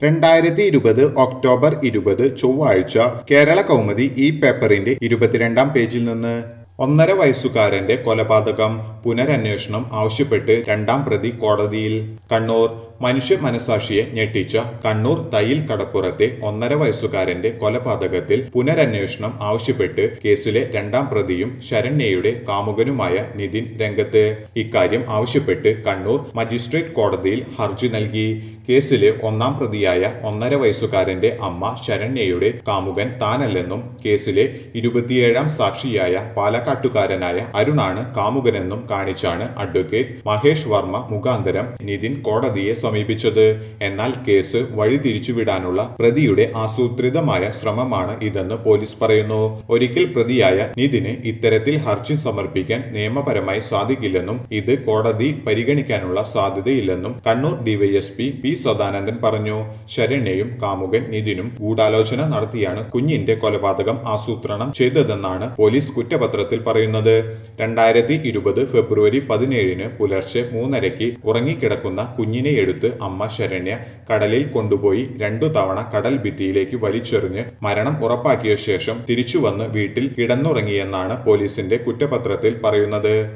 രണ്ടായിരത്തി ഇരുപത് ഒക്ടോബർ ഇരുപത് ചൊവ്വാഴ്ച കേരള കൗമുദി ഈ പേപ്പറിന്റെ ഇരുപത്തിരണ്ടാം പേജിൽ നിന്ന് ഒന്നര വയസ്സുകാരന്റെ കൊലപാതകം പുനരന്വേഷണം ആവശ്യപ്പെട്ട് രണ്ടാം പ്രതി കോടതിയിൽ കണ്ണൂർ മനുഷ്യ മനസാക്ഷിയെ ഞെട്ടിച്ച കണ്ണൂർ തയ്യിൽ കടപ്പുറത്തെ ഒന്നര വയസ്സുകാരന്റെ കൊലപാതകത്തിൽ പുനരന്വേഷണം ആവശ്യപ്പെട്ട് കേസിലെ രണ്ടാം പ്രതിയും ശരണ്യയുടെ കാമുകനുമായ നിതിൻ രംഗത്ത് ഇക്കാര്യം ആവശ്യപ്പെട്ട് കണ്ണൂർ മജിസ്ട്രേറ്റ് കോടതിയിൽ ഹർജി നൽകി കേസിലെ ഒന്നാം പ്രതിയായ ഒന്നര വയസ്സുകാരന്റെ അമ്മ ശരണ്യയുടെ കാമുകൻ താനല്ലെന്നും കേസിലെ ഇരുപത്തിയേഴാം സാക്ഷിയായ പാലക്കാട്ടുകാരനായ അരുണാണ് കാമുകനെന്നും കാണിച്ചാണ് അഡ്വക്കേറ്റ് മഹേഷ് വർമ്മ മുഖാന്തരം നിതിൻ കോടതിയെ സമീപിച്ചത് എന്നാൽ കേസ് വഴിതിരിച്ചുവിടാനുള്ള പ്രതിയുടെ ആസൂത്രിതമായ ശ്രമമാണ് ഇതെന്ന് പോലീസ് പറയുന്നു ഒരിക്കൽ പ്രതിയായ നിതിന് ഇത്തരത്തിൽ ഹർജി സമർപ്പിക്കാൻ നിയമപരമായി സാധിക്കില്ലെന്നും ഇത് കോടതി പരിഗണിക്കാനുള്ള സാധ്യതയില്ലെന്നും കണ്ണൂർ ഡിവൈഎസ്പി പി സദാനന്ദൻ പറഞ്ഞു ശരണ്യയും കാമുകൻ നിതിനും ഗൂഢാലോചന നടത്തിയാണ് കുഞ്ഞിന്റെ കൊലപാതകം ആസൂത്രണം ചെയ്തതെന്നാണ് പോലീസ് കുറ്റപത്രത്തിൽ പറയുന്നത് രണ്ടായിരത്തി ഇരുപത് ഫെബ്രുവരി പതിനേഴിന് പുലർച്ചെ മൂന്നരയ്ക്ക് ഉറങ്ങിക്കിടക്കുന്ന കുഞ്ഞിനെ എടുത്ത് അമ്മ ശരണ്യ കടലിൽ കൊണ്ടുപോയി രണ്ടു തവണ കടൽ ഭിത്തിയിലേക്ക് വലിച്ചെറിഞ്ഞ് മരണം ഉറപ്പാക്കിയ ശേഷം തിരിച്ചുവന്ന് വീട്ടിൽ കിടന്നുറങ്ങിയെന്നാണ് പോലീസിന്റെ കുറ്റപത്രത്തിൽ പറയുന്നത്